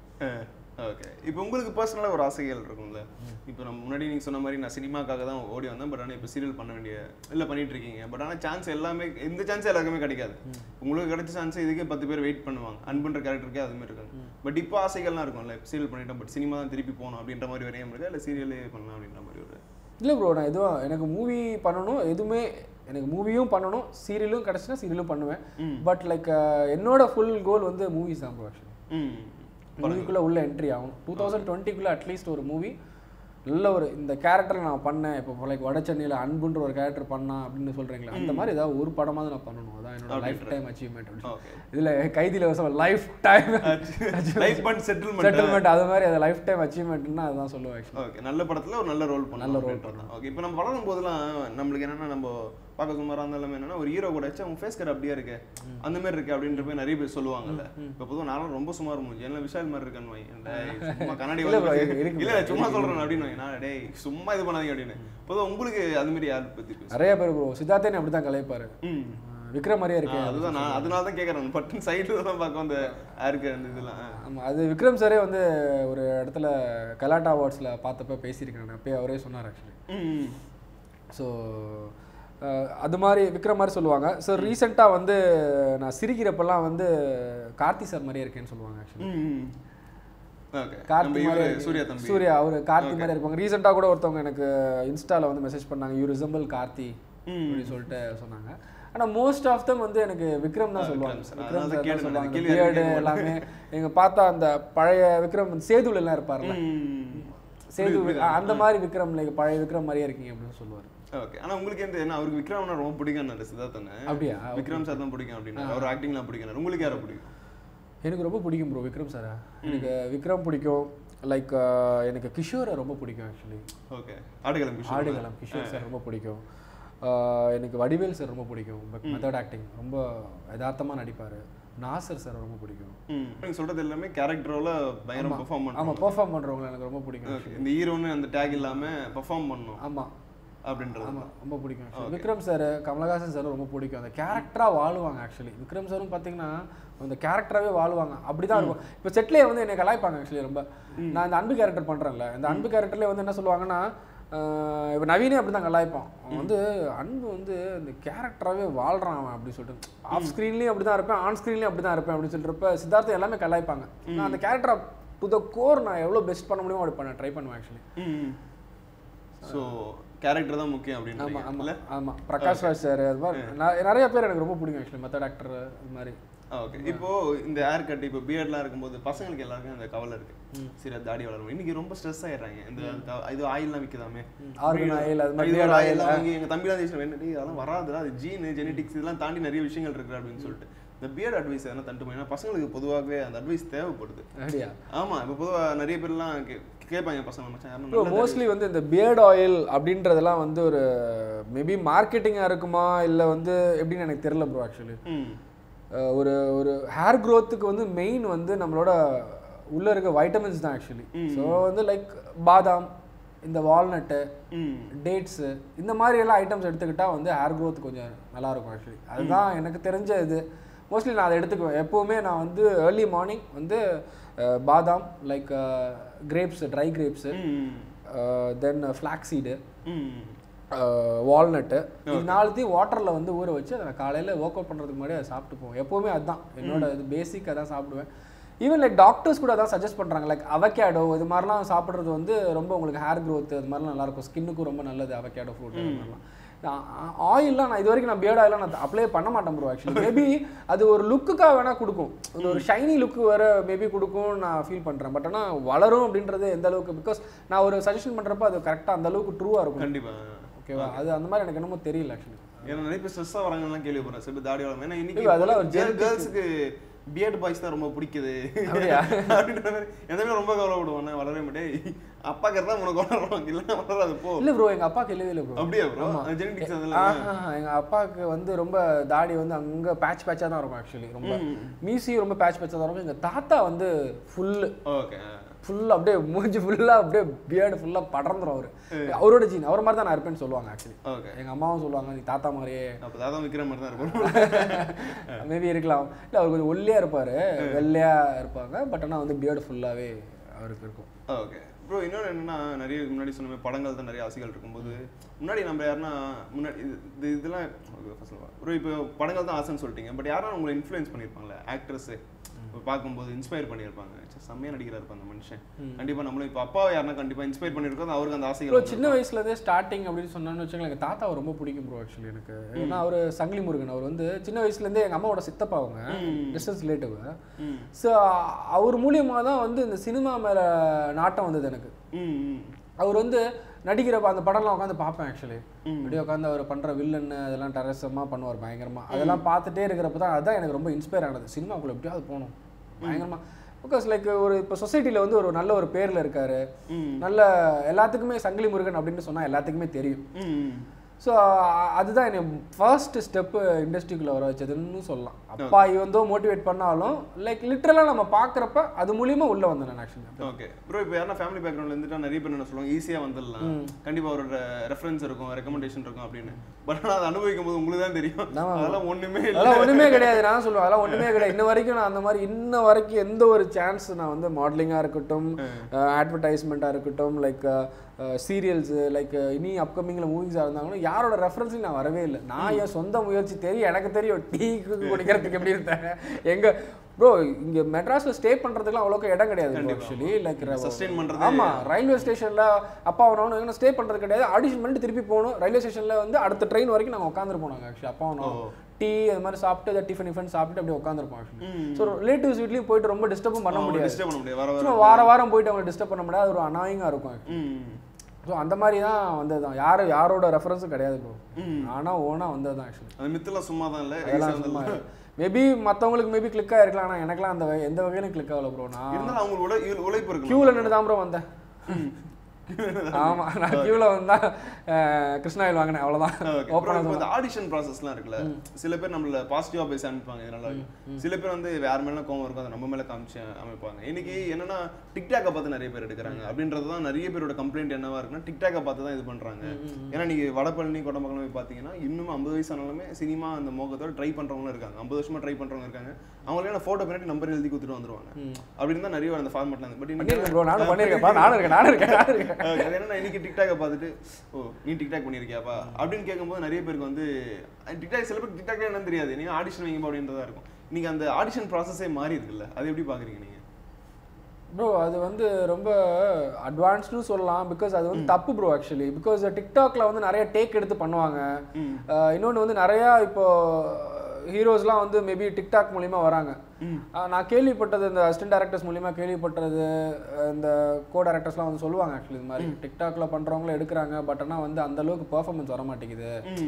ஓகே இப்போ உங்களுக்கு பர்சனலாக ஒரு ஆசைகள் இருக்கும்ல இப்போ நம்ம முன்னாடி நீங்க சொன்ன மாதிரி நான் சினிமாக்காக தான் ஓடி வந்தேன் பட் ஆனால் இப்போ சீரியல் பண்ண வேண்டிய இல்லை பண்ணிட்டு இருக்கீங்க பட் ஆனால் சான்ஸ் எல்லாமே இந்த சான்ஸ் எல்லாருக்குமே கிடைக்காது உங்களுக்கு கிடைச்ச சான்ஸ் இதுக்கே பத்து பேர் வெயிட் பண்ணுவாங்க அன்புன்ற கேரக்டருக்கே அது மாதிரி இருக்காங்க பட் இப்போ ஆசைகள்லாம் இருக்கும்ல சீரியல் பண்ணிட்டோம் பட் சினிமா தான் திருப்பி போகணும் அப்படின்ற மாதிரி வரையும் இருக்கா இல்லை சீரியலே பண்ணலாம் அப்படின்ற மாதிரி ஒரு இல்லை ப்ரோ நான் எதுவும் எனக்கு மூவி பண்ணணும் எதுவுமே எனக்கு மூவியும் பண்ணணும் சீரியலும் கிடச்சுன்னா சீரியலும் பண்ணுவேன் பட் லைக் என்னோட ஃபுல் கோல் வந்து மூவிஸ் தான் ப்ரோ ஆக்சுவலி ம் மூவிக்குள்ளே உள்ள என்ட்ரி ஆகணும் டூ தௌசண்ட் டுவெண்ட்டிக்குள்ளே அட்லீஸ்ட் ஒரு மூவி நல்ல ஒரு இந்த கேரக்டர் நான் பண்ணேன் இப்போ லைக் வட சென்னையில் அன்புன்ற ஒரு கேரக்டர் பண்ணா அப்படின்னு சொல்கிறீங்களா அந்த மாதிரி ஏதாவது ஒரு படமாவது நான் பண்ணணும் அதான் என்னோட லைஃப் டைம் அச்சீவ்மெண்ட் அப்படின்னு ஓகே இதில் கைதியில் வசம் லைஃப் டைம் லைஃப் பண்ட் செட்டில்மெண்ட் செட்டில்மெண்ட் அது மாதிரி அது லைஃப் டைம் அச்சீவ்மெண்ட்னா அதுதான் சொல்லுவேன் ஆக்சுவலி ஓகே நல்ல படத்துல ஒரு நல்ல ரோல் பண்ண நல்ல நல்ல role ரோல் ஓகே இப்போ நம்ம வளரும் போதெல்லாம் நம்மளுக்கு என்னன்னா நம்ம பார்க்க சுமாரா இருந்தாலும் என்னன்னா ஒரு ஹீரோ கூட வச்சு அவங்க ஃபேஸ் கட் அப்படியே இருக்கு அந்த மாதிரி இருக்கு அப்படின்ற போய் நிறைய பேர் சொல்லுவாங்கல்ல இப்போ பொதுவாக நானும் ரொம்ப சுமார் முடிஞ்சு என்ன விஷால் மாதிரி இருக்கேன்னு வை. டேய், சும்மா கண்ணாடி இல்ல bro, வந்து- இருக்கு- இருக்கு இல்ல சும்மா சொல்றேன் அப்படின்னு வை. நான் டேய் சும்மா இது பண்ணாதீங்க அப்படின்னு பொதுவாக உங்களுக்கு அது மாதிரி யார் பத்தி பேசு நிறைய பேர் ப்ரோ சித்தார்த்தேன் அப்படி தான் கலைப்பாரு ம் விக்ரம் மாதிரியே ஆ, இருக்கு அதுதான் நான் அதனால தான் கேட்குறேன் பட்டன் சைடில் தான் பார்க்க அந்த யாருக்கு அந்த இதெல்லாம் ஆ. ஆமாம் அது விக்ரம் சாரே வந்து ஒரு இடத்துல கலாட்டா அவார்ட்ஸில் பார்த்தப்ப பேசியிருக்காங்க அப்பயே அவரே சொன்னார் ஆக்சுவலி ம் ஸோ அஹ், அது மாதிரி விக்ரம் மாதிரி சொல்லுவாங்க ஸோ ரீசெண்டாக வந்து நான் சிரிக்கிறப்பெல்லாம் வந்து கார்த்தி சார் மாதிரியே இருக்கேன்னு சொல்லுவாங்க ஆக்சுவலி ஓகே கார்த்தி நம்ம மாதிரி இவரு சூர்யா தம்பி சூர்யா அவர் கார்த்தி மாதிரி இருப்பாங்க ரீசெண்டாக கூட ஒருத்தவங்க எனக்கு இன்ஸ்டால வந்து மெசேஜ் பண்ணாங்க யூ ரிசம்பிள் கார்த்தி அப்படின்னு சொல்லிட்டு சொன்னாங்க ஆனா மோஸ்ட் ஆஃப் தம் வந்து எனக்கு விக்ரம் தான் சொல்லுவாங்க sir. விக்ரம் அதனால சார் கேட்டு தான் சொல்லுவாங்க கேள்வி பியர்டு கேட்க எல்லாமே நீங்க பார்த்தா அந்த பழைய விக்ரம் சேதுல எல்லாம் இருப்பார்ல ம். சேது அந்த மாதிரி விக்ரம் லைக் பழைய விக்ரம் மாதிரியே இருக்கீங்க அப்படின்னு சொல்லுவார் ஓகே ஆனா உங்களுக்கு எந்த என்ன அவருக்கு விக்ரம்னா ரொம்ப பிடிக்கும் சித்தார்த்தனை அப்படியா விக்ரம் சார் தான் பிடிக்கும் அப்படின்னு அவர் ஆக்டிங்லாம் பிடிக்கும் உங்களுக்கு யாரை பிடிக்கும் எனக்கு ரொம்ப பிடிக்கும் ப்ரோ விக்ரம் சாரா எனக்கு விக்ரம் பிடிக்கும் லைக் எனக்கு கிஷோரை ரொம்ப பிடிக்கும் actually okay Aadukalam Kishore Aadukalam Kishore sir ரொம்ப பிடிக்கும் ஆஹ் எனக்கு வடிவேல் சார் ரொம்ப பிடிக்கும் பட் மெத்தட் ஆக்டிங் ரொம்ப யதார்த்தமாக நடிப்பார் நாசர் சார் ரொம்ப பிடிக்கும் ம் நீங்க சொல்றது எல்லாமே கேரக்டரோல பயங்கரம் பெர்ஃபார்ம் பண்ணும் ஆமாம் பெர்ஃபார்ம் பண்ணுறவங்களை எனக்கு ரொம்ப பிடிக்கும் Okay. இந்த ஹீரோன்னு அந்த டேக் இல்லாம பெர்ஃபார்ம் பண்ணணும் ஆமாம் அப்படின்றது ஆமாம் ரொம்ப பிடிக்கும் actually. Vikram sir Kamal Haasan sir ரொம்ப பிடிக்கும் அந்த கேரக்டராக வாழ்வாங்க ஆக்சுவலி விக்ரம் சாரும் பார்த்தீங்கன்னா அந்த கேரக்டராகவே வாழ்வாங்க அப்படி தான் இருக்கும் இப்போ செட்லேயே வந்து என்னை கலாய்ப்பாங்க ஆக்சுவலி ரொம்ப நான் இந்த அன்பு கேரக்டர் பண்ணுறேன்ல இந்த அன்பு கேரக்டர்லேயே வந்து என்ன சொல்லுவாங்கன்னா இப்போ நவீனே அப்படி தான் கலாய்ப்பான் அவன் வந்து அன்பு வந்து இந்த கேரக்டராகவே வாழ்றான் அவன் அப்படின்னு சொல்லிட்டு ஆஃப் ஸ்க்ரீன்லேயும் அப்படி தான் இருப்பேன் ஆன் ஸ்க்ரீன்லேயும் அப்படி தான் இருப்பேன் அப்படின்னு சொல்லிட்டு சித்தார்த்தம் எல்லாமே கலாய்ப்பாங்க நான் அந்த கேரக்டரை டு த கோர் நான் எவ்வளோ பெஸ்ட் பண்ண முடியுமோ அப்படி பண்ண ட்ரை பண்ணுவேன் ஆக்சுவலி ம் ஸோ கேரக்டர் தான் முக்கியம் ஆமா அப்படின்னு ஆமா ஆமா பிரகாஷ் ராஜ் சார் அது மாதிரி நா- நிறைய பேர் எனக்கு ரொம்ப பிடிக்கும் ஆக்சுவலி மெத்தட் ஆக்டர் அது மாதிரி ஓகே இப்போ இந்த ஹேர் கட் இப்போ பியர்ட்லாம் இருக்கும்போது பசங்களுக்கு எல்லாருக்கும் அந்த கவலை இருக்கு சரி அது தாடி வளரும் இன்னைக்கு ரொம்ப ஸ்ட்ரெஸ் ஆயிடுறாங்க இந்த க- இது ஆயில்லாம் விற்குதாமே ஆர்கன் ஆயில் அது மாதிரி இது beard oil. ஆயில் வாங்கி எங்க தம்பி தான் என்னடி அதெல்லாம் வராதுடா அது ஜீன் ஜெனடிக்ஸ் இதெல்லாம் தாண்டி நிறைய விஷயங்கள் இருக்கு அப்படின்னு சொல்லிட்டு இந்த பியர்ட் அட்வைஸ் எதனா தண்டு போய் பசங்களுக்கு பொதுவாகவே அந்த அட்வைஸ் தேவைப்படுது அப்படியா ஆமா இப்போ பொதுவா நிறைய பேர்லாம் கே- கேட்பாங்க பசங்க மச்சான் யாருன்னா ப்ரோ நல்ல மோஸ்ட்லி வந்து இந்த பியர்ட் ஆயில் அப்படின்றதெல்லாம் வந்து ஒரு மேபி மார்க்கெட்டிங்காக இருக்குமா இல்லை வந்து எப்படின்னு எனக்கு தெரியல ப்ரோ ஆக்சுவலி ம் ஒரு ஒரு ஹேர் க்ரோத்துக்கு வந்து மெயின் வந்து நம்மளோட உள்ள இருக்க வைட்டமின்ஸ் தான் ஆக்சுவலி ஸோ வந்து லைக் பாதாம் இந்த வால்நட்டு ம் டேட்ஸு இந்த மாதிரி எல்லாம் ஐட்டம்ஸ் எடுத்துக்கிட்டா வந்து ஹேர் growth கொஞ்சம் நல்லா இருக்கும் ஆக்சுவலி அதுதான் எனக்கு தெரிஞ்ச இது மோஸ்ட்லி நான் அதை எடுத்துக்குவேன் எப்போவுமே நான் வந்து ஏர்லி மார்னிங் வந்து அஹ், பாதாம் லைக் கிரேப்ஸ் ட்ரை கிரேப்ஸு ம் தென் ஃப்ளாக்ஸீடு ம் வால்நட்டு இது நாலுத்தையும் வாட்டரில் வந்து ஊற வச்சு அதை நான் காலையில் ஒர்க் அவுட் பண்ணுறதுக்கு முன்னாடி அதை சாப்பிட்டு போவோம் எப்போவுமே அதுதான் என்னோட இது பேசிக்காக தான் சாப்பிடுவேன் ஈவன் லைக் டாக்டர்ஸ் கூட அதான் சஜஸ்ட் பண்ணுறாங்க லைக் அவகேடோ இது மாதிரிலாம் சாப்பிட்றது வந்து ரொம்ப உங்களுக்கு ஹேர் growth அது மாதிரிலாம் நல்லாயிருக்கும் ஸ்கின்னுக்கும் ரொம்ப நல்லது அவகேடோ ஃப்ரூட் அது மாதிரிலாம் ஆயில்லாம் நான் இது வரைக்கும் நான் பியர்ட் ஆயிலாம் நான் அப்ளை பண்ண மாட்டேன் ப்ரோ ஆக்சுவலி மேபி அது ஒரு லுக்குக்காக வேணால் கொடுக்கும் அது ஒரு ஷைனி லுக்கு வேற மேபி கொடுக்கும் நான் ஃபீல் பண்ணுறேன் பட் ஆனால் வளரும் அப்படின்றது எந்த அளவுக்கு பிகாஸ் நான் ஒரு சஜஷன் பண்ணுறப்ப அது கரெக்டாக அந்த அளவுக்கு ட்ரூவாக இருக்கும் கண்டிப்பா ஓகேவா அது அந்த மாதிரி எனக்கு என்னமோ தெரியல ஆக்சுவலி ஏன்னா நிறைய பேர் ஸ்ட்ரெஸ்ஸாக வராங்கலாம் கேள்விப்படுறேன் சில பேர் தாடி வளரும் ஏன்னா இன்னைக்கு இல்ல, அதெல்லாம் ஒரு கேர்ள்ஸுக்கு பியர்ட் பாய்ஸ் தான் ரொம்ப பிடிக்குது அப்படியா? அப்படின்ற மாதிரி எதுவுமே ரொம்ப கவலைப்படுவான் நான் வளரவே மாட்டேன் அப்பா தான் உனக்கு வளரும் இல்லைன்னா வளராது போ இல்ல ப்ரோ எங்க அப்பாக்கு இல்லவே இல்லை ப்ரோ அப்படியா ப்ரோ ஜெனடிக்ஸ் அதெல்லாம் ஆஹா, எங்க அப்பாவுக்கு வந்து ரொம்ப தாடி வந்து அங்க பேட்ச் பேட்சா தான் இருக்கும் ஆக்சுவலி ரொம்ப மீசி ரொம்ப பேட்ச் பேட்சா தான் இருக்கும் எங்க தாத்தா வந்து ஃபுல்லு ஓகே ஃபுல்லா அப்படியே மூஞ்சி ஃபுல்லா அப்படியே பியர்டு ஃபுல்லா படர்ந்துரும் அவரு அவரோட ஜீன் அவர் மாதிரி தான் நான் இருப்பேன்னு சொல்லுவாங்க ஆக்சுவலி ஓகே எங்க அம்மாவும் சொல்லுவாங்க நீ தாத்தா மாதிரியே அப்போ தாத்தா விற்கிற மாதிரி தான் இருக்கும் மேபி இருக்கலாம் இல்ல அவர் கொஞ்சம் ஒல்லியா இருப்பாரு வெள்ளையா இருப்பாங்க பட் ஆனா வந்து பியர்டு ஃபுல்லாவே அவருக்கு இருக்கும் ஓகே ப்ரோ இன்னொன்று என்னன்னா நிறைய முன்னாடி சொன்ன மாதிரி படங்கள் தான் நிறைய ஆசைகள் இருக்கும்போது முன்னாடி நம்ம யாருன்னா முன்னாடி இது இது- இதெல்லாம் ப்ரோ இப்போ படங்கள் தான் ஆசைன்னு சொல்லிட்டீங்க பட் யாரும் உங்களை இன்ஃப்ளூயன்ஸ் பண்ணியிருப்பாங்களே ஆக்ட்ரஸு பார்க்கும்போது இன்ஸ்பயர் பண்ணியிருப்பாங்க ச்சே, செம்மையா நடிக்கிறாரு அந்த மனுஷன் கண்டிப்பா நம்மளும் இப்போ அப்பாவை யாருன்னா கண்டிப்பா இன்ஸ்பயர் பண்ணியிருக்கோம் அவருக்கு அந்த ப்ரோ ஆசைகள் சின்ன வயசுல இருந்தே ஸ்டார்டிங் அப்படின்னு சொன்னான்னு வச்சுக்கோங்களேன் எங்க தாத்தாவை ரொம்ப பிடிக்கும் ப்ரோ ஆக்சுவலி எனக்கு ஏன்னா அவர் சங்கிலி முருகன் அவர் வந்து சின்ன வயசுல இருந்தே எங்க அம்மாவோட சித்தப்பா அவங்க டிஸ்டன்ஸ் ரிலேட்டிவ் ம் ஸோ அவர் மூலியமா தான் வந்து இந்த சினிமா மேல நாட்டம் வந்தது எனக்கு ம் ம் அவர் வந்து நடிக்கிறப்ப அந்த படம்லாம் உட்காந்து பார்ப்பேன் ஆக்சுவலி அப்படியே உட்காந்து அவர் பண்ற வில்லன் அதெல்லாம் டெரஸமாக பண்ணுவார் பயங்கரமா அதெல்லாம் பார்த்துட்டே இருக்கிறப்ப தான் அதுதான் எனக்கு ரொம்ப இன்ஸ்பயர் ஆனது சினிமாக்குள்ள எப்படியாவது போகணும் பயங்கரமா பிகாஸ் லைக் ஒரு இப்போ சொசைட்டியில் வந்து ஒரு நல்ல ஒரு பேர்ல இருக்காரு ம். நல்ல எல்லாத்துக்குமே சங்கிலி முருகன் அப்படின்னு சொன்னா எல்லாத்துக்குமே தெரியும் ம் ஸோ அதுதான் என்னை ஃபர்ஸ்ட் ஸ்டெப்பு இண்டஸ்ட்ரிக்குள்ளே வர வச்சதுன்னு சொல்லலாம் அப்பா இவந்தோ மோட்டிவேட் பண்ணாலும் லைக் லிட்ரலாக நம்ம பார்க்குறப்ப அது மூலியமா உள்ள வந்தேன் நான் ஆக்சுவலி ஓகே ப்ரோ இப்போ யாரா ஃபேமிலி பேக்ரவுண்ட்ல இருந்துட்டா நிறைய பேர் என்ன சொல்லுவாங்க ஈஸியா வந்துடலாம் கண்டிப்பா அவரோட ரெஃபரன்ஸ் இருக்கும் ரெக்கமெண்டேஷன் இருக்கும் அப்படின்னு பட் ஆனால் அதை அனுபவிக்கும் போது உங்களுக்கு தான் தெரியும் ஆமா. அதெல்லாம் ஒண்ணுமே இல்லை அதெல்லாம் ஒன்றுமே கிடையாது நான் சொல்லுவேன் அதெல்லாம் ஒன்றுமே கிடையாது இன்ன வரைக்கும் நான் அந்த மாதிரி இன்ன வரைக்கும் எந்த ஒரு சான்ஸ் நான் வந்து மாடலிங்காக இருக்கட்டும் அட்வர்டைஸ்மெண்ட்டாக இருக்கட்டும் லைக் சீரியல்ஸு லைக் இனி அப்கமிங்கில் மூவிஸாக இருந்தாங்களும் யாரோட ரெஃபரன்ஸையும் நான் வரவே இல்லை நான் என் சொந்த முயற்சி தெரியும் எனக்கு தெரியும் டீ குடிக்கிறதுக்கு எப்படி இருந்தேன் எங்க ப்ரோ இங்க மெட்ராஸ்ல ஸ்டே பண்றதுக்குலாம் அவ்வளோக்கு இடம் கிடையாது ஆக்சுவலி லைக் Sustain பண்றது ஆமா ரயில்வே ஸ்டேஷன்ல அப்பா அவனவனு ஸ்டே பண்றது கிடையாது ஆடிஷன் பண்ணிட்டு திருப்பி போகணும் ரயில்வே ஸ்டேஷன்ல வந்து அடுத்த ட்ரெயின் வரைக்கும் நாங்கள் உட்காந்துருப்போம் நாங்கள் ஆக்சுவலி அப்பா அவனும் டீ அது மாதிரி சாப்பிட்டு ஏதாவது டிஃபன் டிஃபன் சாப்பிட்டு அப்படியே உட்காந்துருப்போம் ஆக்சுவலி ஸோ ரிலேட்டிவ்ஸ் வீட்லயும் போயிட்டு ரொம்ப டிஸ்டர்பும் பண்ண முடியாது டிஸ்டர்ப் பண்ண முடியாது வர வர சும்மா வார வாரம் போயிட்டு அவங்களை டிஸ்டர்ப் பண்ண முடியாது அது ஒரு அனாயிங்காக இருக்கும் ம் ஸோ அந்த மாதிரி தான் வந்தது தான் யார் யாரோட ரெஃபரன்ஸும் கிடையாது ப்ரோ ம் ஆனால் ஓனாக வந்தது தான் ஆக்சுவலி அந்த மித்தெல்லாம் சும்மா தான் இல்லை அதெல்லாம் சும்மா மேபி மற்றவங்களுக்கு மேபி கிளிக் ஆகிருக்கலாம் ஆனால் எனக்குலாம் அந்த வகை- எந்த வகையிலும் கிளிக் ஆகல ப்ரோ நான் இருந்தாலும் அவங்களோட உழை- உழைப்பு இருக்கு க்யூவில் நின்று தான் ப்ரோ வந்தேன் ஆமா நான் க்யூவில் வந்தா அஹ், கிருஷ்ணா ஆயில் வாங்கினேன் அவ்வளோதான் ஓகே ஓப்பனாக இப்போ இந்த ஆடிஷன் ப்ராசஸ்லாம் இருக்குல்ல சில பேர் நம்மள பாசிட்டிவா பேசி அனுப்பிப்பாங்க இது நல்லா இருக்கு சில பேர் வந்து வேற மேல கோவம் இருக்கும் அதை நம்ம மேல காமிச்சு அமைப்பாங்க இன்னைக்கு என்னன்னா டிக்டாக்கை பார்த்து நிறைய பேர் எடுக்கிறாங்க அப்படின்றது தான் நிறைய பேரோட கம்ப்ளைண்ட் என்னவா இருக்குன்னா டிக்டாக்கை பார்த்து தான் இது பண்றாங்க ஏன்னா நீங்க வடபழனி கொடமங்கலம் போய் பார்த்தீங்கன்னா இன்னும் ஐம்பது வயசு ஆனாலுமே சினிமா அந்த மோகத்தோட ட்ரை பண்றவங்களும் இருக்காங்க ஐம்பது வருஷமா ட்ரை பண்றவங்க இருக்காங்க அவங்களே நான் ஃபோட்டோ பின்னாடி நம்பர் எழுதி கொடுத்துட்டு வந்துருவாங்க அப்படின்னு தான் நிறைய அந்த ஃபார்மெட்ல இருந்து பட் இன்னைக்கு பண்ணியிருக்கேன் ப்ரோ நானும் பண்ணியிருக்கேன் நானும் இருக்கேன் நானும் இருக்கேன் நானும் இருக்கேன் Okay, அது என்னன்னா இன்னைக்கு டிக்டாக்கை பார்த்துட்டு ஓ நீ டிக்டாக் பண்ணியிருக்கியாப்பா அப்படின்னு கேட்கும்போது நிறைய பேருக்கு வந்து அஹ் டிக்டாக் சில பேருக்கு டிக்டாக் என்னன்னு தெரியாது நீங்க ஆடிஷன் வைங்க அப்படின்றதா இருக்கும் இன்னைக்கு அந்த ஆடிஷன் ப்ராசஸே மாறி இருக்குல்ல அது எப்படி பாக்குறீங்க நீங்க ப்ரோ அது வந்து ரொம்ப அட்வான்ஸ்டு சொல்லலாம் பிகாஸ் அது வந்து தப்பு ப்ரோ ஆக்சுவலி பிகாஸ் டிக்டாக்ல வந்து நிறைய டேக் எடுத்து பண்ணுவாங்க ம். இன்னொன்று வந்து நிறையா இப்போ ஹீரோஸ்லாம் வந்து மேபி டிக்டாக் மூலிமா வராங்க அஹ் நான் கேள்விப்பட்டது இந்த அசிஸ்டன்ட் டேரக்டர்ஸ் மூலிமா கேள்விப்பட்டது அஹ் இந்த கோ டேரக்டர்ஸ்லாம் வந்து சொல்லுவாங்க ஆக்சுவலி இது மாதிரி டிக்டாக்ல பண்றவங்களும் எடுக்கிறாங்க பட் ஆனால் வந்து அந்த அளவுக்கு பெர்ஃபார்மன்ஸ் வர மாட்டேங்குது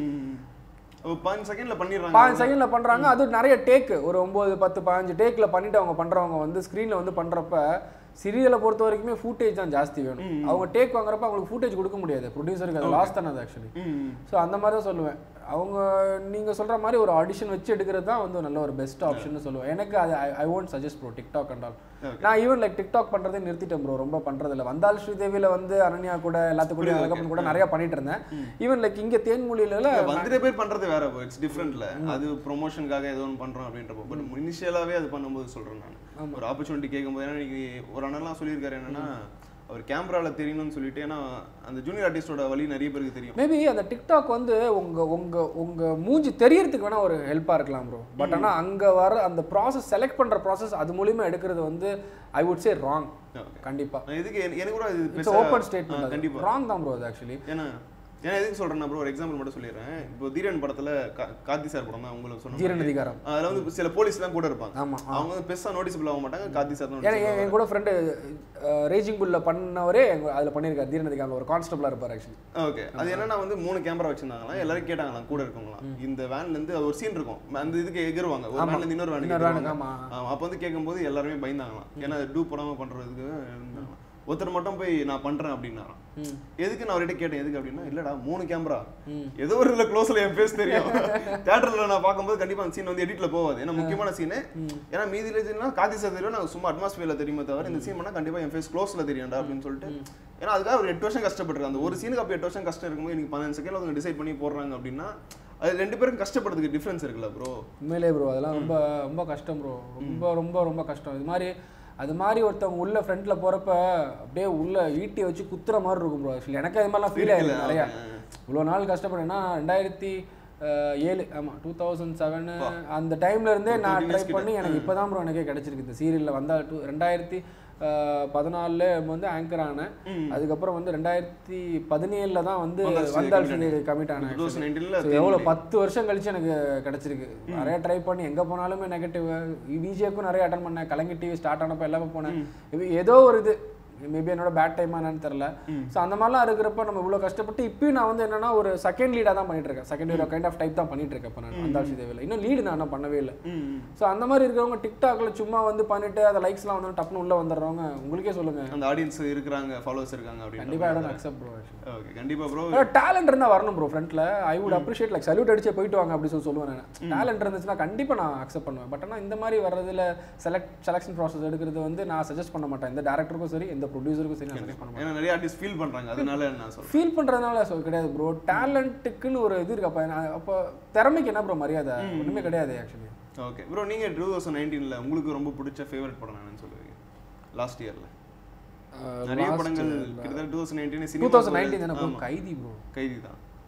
பதினஞ்சு செகண்ட்ல பண்ணிடுறாங்க பாஞ்சு செகண்ட்ல பண்றாங்க அது நிறைய டேக் ஒரு ஒன்பது பத்து பதினஞ்சு டேக்ல பண்ணிட்டு அவங்க பண்றவங்க வந்து ஸ்க்ரீன்ல வந்து பண்றப்ப சீரியலை பொறுத்த வரைக்குமே ஃபூட்டேஜ் தான் ஜாஸ்தி வேணும் அவங்க டேக் வாங்குறப்ப அவங்களுக்கு ஃபூட்டேஜ் கொடுக்க முடியாது ப்ரொடியூசருக்கு அது லாஸ் தானே அது ஆக்சுவலி ம். ஸோ அந்த மாதிரி தான் சொல்லுவேன் அவங்க நீங்க சொல்ற மாதிரி ஒரு ஆடிஷன் வச்சு எடுக்கிறது தான் வந்து நல்ல ஒரு பெஸ்ட் ஆப்ஷன் சொல்லுவேன் எனக்கு அது I won't suggest bro TikTok and all நான் ஈவன் லைக் டிக்டாக் பண்றதே நிறுத்திட்டேன் ப்ரோ ரொம்ப பண்றது இல்ல வந்தால் ஸ்ரீதேவியில வந்து அனன்யா கூட எல்லாத்துக்கூட அழகப்பன் கூட நிறைய பண்ணிட்டு இருந்தேன் ஈவன் லைக் இங்க தேன்மொழியில வந்துட்டே பேர் பண்றது வேற இட்ஸ் டிஃப்ரெண்ட்ல அது ப்ரொமோஷனுக்காக ஏதோ ஒன்று பண்றோம் அப்படின்றப்போ பட் இனிஷியலாவே அது பண்ணும்போது சொல்றேன் நான் ஒரு ஆப்பர்ச்சுனிட்டி கேட்கும்போது ஏன்னா இன்னைக்கு ஒரு அண்ணன்லாம் சொல்லியிருக்காரு என்னன்னா அவர் கேமரால தெரியணும்னு சொல்லிட்டு ஏன்னா அந்த ஜூனியர் ஆர்டிஸ்டோட வழி நிறைய பேருக்கு தெரியும் மேபி அந்த டிக்டாக் வந்து உங்க உங்க உங்க மூஞ்சி தெரியறதுக்கு வேணா ஒரு ஹெல்ப்பா இருக்கலாம் ப்ரோ பட் ஆனா அங்க வர அந்த ப்ராசஸ் செலக்ட் பண்ற ப்ராசஸ் அது மூலியமா எடுக்கிறது வந்து I would say wrong Okay. கண்டிப்பா நான் இதுக்கு எனக்கு- எனக்கு கூட இது இட்ஸ் பெருசா- ஓப்பன் ஆ, ஸ்டேட்மெண்ட் கண்டிப்பா ராங் தான் ப்ரோ அது ஆக்சுவலி ஏன்னா ஏன்னா எதுக்கு சொல்றேன்னா ப்ரோ ஒரு எக்ஸாம்பிள் மட்டும் சொல்லிடுறேன் இப்போ தீரன் படத்துல கா- கார்த்தி சார் படம் தான் உங்களுக்கு சொன்ன ஜீரன் மாதிரி. அதிகாரம் அதுல வந்து சில போலீஸ்லாம் கூட இருப்பாங்க ஆமா அவங்க வந்து பெருசா நோட்டீஸபிள் ஆக மாட்டாங்க கார்த்தி சார் தான் ஏன்னா noticeable என் என் கூட ஃப்ரெண்டு ரேஜிங் புல்ல பண்ணவரே எங்க அதுல பண்ணியிருக்காரு தீரன் அதிகாரம் ஒரு கான்ஸ்டபிளா இருப்பார் ஆக்சுவலி ஓகே அது என்னன்னா வந்து மூணு கேமரா வச்சிருந்தாங்களா எல்லாரும் கேட்டாங்களாம் கூட இருக்கவங்களாம் இந்த வேன்ல இருந்து அது ஒரு சீன் இருக்கும் அந்த இதுக்கு எகிருவாங்க ஒரு வேன்ல இருந்து இன்னொரு இன்னொரு வேனுக்கு வேனுக்கு, ஆமா. ஆமா அப்போ வந்து கேட்கும்போது எல்லாருமே பயந்தாங்களாம் ஏன்னா டூ போடாம பண்றதுக்கு இருந்தாங்களாம் ஒருத்தர் மட்டும் போய் நான் பண்றேன் அப்படின்னாராம் எதுக்கு நான் அவர்கிட்ட கேட்டேன் எதுக்கு அப்படின்னா இல்லடா மூணு கேமரா ஏதோ ஒரு இதுல க்ளோஸ்ல என் ஃபேஸ் தெரியும் தியேட்டர்ல நான் பார்க்கும்போது கண்டிப்பா அந்த சீன் வந்து எடிட்ல போகாது ஏன்னா முக்கியமான சீனு ஏன்னா மீதியில சீனா கார்த்தி சார் தெரியும் நான் சும்மா அட்மாஸ்பியர்ல தெரியுமே தவிர இந்த சீன் பண்ணா கண்டிப்பா என் ஃபேஸ் க்ளோஸ்ல தெரியும்டா அப்படின்னு சொல்லிட்டு ஏன்னா அதுக்காக ஒரு எட்டு வருஷம் கஷ்டப்பட்டிருக்காங்க அந்த ஒரு சீனுக்கு அப்போ எட்டு வருஷம் கஷ்டம் இருக்கும்போது இன்னைக்கு பதினஞ்சு செகண்ட்ல அவங்க டிசைட் பண்ணி போடுறாங்க அப்படின்னா அது ரெண்டு பேரும் கஷ்டப்படுறதுக்கு டிஃபரன்ஸ் இருக்குல்ல ப்ரோ உண்மையிலே ப்ரோ அதெல்லாம் ரொம்ப ரொம்ப கஷ்டம் ப்ரோ ரொம்ப ரொம்ப ரொம்ப கஷ்டம் இது மாதிரி அது மாதிரி ஒருத்தவங்க உள்ள ஃப்ரண்ட்ல போறப்ப அப்படியே உள்ள ஈட்டி வச்சு குத்துற மாதிரி இருக்கும் ப்ரோ ஆக்சுவலி எனக்கு அது மாதிரிலாம் ஃபீல் ஆயிருக்கு நிறையா இவ்வளோ நாள் கஷ்டப்பட்டேன்னா ரெண்டாயிரத்தி அஹ், ஏழு ஆமாம் டூ தௌசண்ட் செவன் அந்த டைம்ல இருந்தே நான் ட்ரை பண்ணி எனக்கு இப்போ தான் ப்ரோ எனக்கே கிடச்சிருக்கு இந்த சீரியலில் வந்தா டூ ரெண்டாயிரத்தி பதினாலில் வந்து ஆங்கர் ஆனேன் அதுக்கப்புறம் வந்து ரெண்டாயிரத்தி பதினேழில் தான் வந்து வந்தால் கமிட் ஆனேன் டூ தௌசண்ட் நைன்டீன்ல So, எவ்வளவு பத்து வருஷம் கழிச்சு எனக்கு கிடைச்சிருக்கு நிறைய ட்ரை பண்ணி எங்க போனாலுமே நெகட்டிவ் விஜேக்கும் நிறைய அட்டன் பண்ணேன் கலைஞர் டிவி ஸ்டார்ட் ஆனப்ப எல்லாமே போனேன் இது ஏதோ ஒரு இது மேபி என்னோட பேட் டைமா என்னன்னு தெரியல ஸோ அந்த மாதிரிலாம் இருக்கிறப்ப நம்ம இவ்வளோ கஷ்டப்பட்டு இப்பயும் நான் வந்து என்னன்னா ஒரு செகண்ட் லீடாக தான் பண்ணிட்டு இருக்கேன் second lead kind of type தான் பண்ணிட்டு இருக்கேன் இப்போ நான் அந்தாட்சி தேவையில்லை இன்னும் லீடு நான் இன்னும் பண்ணவே இல்லை ஸோ அந்த மாதிரி இருக்கிறவங்க டிக்டாக்ல சும்மா வந்து பண்ணிட்டு அந்த லைக்ஸ்லாம் வந்து டப்புனு உள்ள வந்துடுறவங்க உங்களுக்கே சொல்லுங்க அந்த ஆடியன்ஸ் இருக்கிறாங்க ஃபாலோவர்ஸ் இருக்காங்க அப்படின்னு கண்டிப்பா இடம் அக்செப்ட் ப்ரோ ஓகே கண்டிப்பா ப்ரோ டேலண்ட் இருந்தா வரணும் ப்ரோ ஃப்ரண்ட்ல I would appreciate like salute அடிச்சே போயிட்டு வாங்க அப்படி சொல்லி சொல்லுவேன் நான் டேலண்ட் இருந்துச்சுன்னா கண்டிப்பா நான் அக்செப்ட் பண்ணுவேன் பட் ஆனால் இந்த மாதிரி வர்றதுல செலக்ட் செலக்ஷன் ப்ராசஸ் எடுக்கிறது வந்து நான் சஜஸ்ட் பண்ண மாட்டேன் இந்த டேரக்டருக்கும் சரி எந்த ப்ரொடியூசருக்கும் சரி நான் சஜஸ்ட் பண்ண மாட்டேன் ஏன்னா நிறைய ஆர்டிஸ்ட் ஃபீல் பண்றாங்க அதனால நான் சொல்றேன் ஃபீல் பண்றதுனால சொல் கிடையாது ப்ரோ டேலண்ட்டுக்குன்னு ஒரு இது இருக்கு அப்போ அப்போ திறமைக்கு என்ன ப்ரோ மரியாதை ஒண்ணுமே கிடையாது ஆக்சுவலி ஓகே ப்ரோ நீங்க டூ தௌசண்ட் நைன்டீன்ல உங்களுக்கு ரொம்ப பிடிச்ச ஃபேவரட் படம் என்னன்னு சொல்லுவீங்க லாஸ்ட் இயர்ல நிறைய படங்கள் கிட்டத்தட்ட two thousand nineteen two thousand nineteen தானே bro? கைதி ப்ரோ கைதி தான்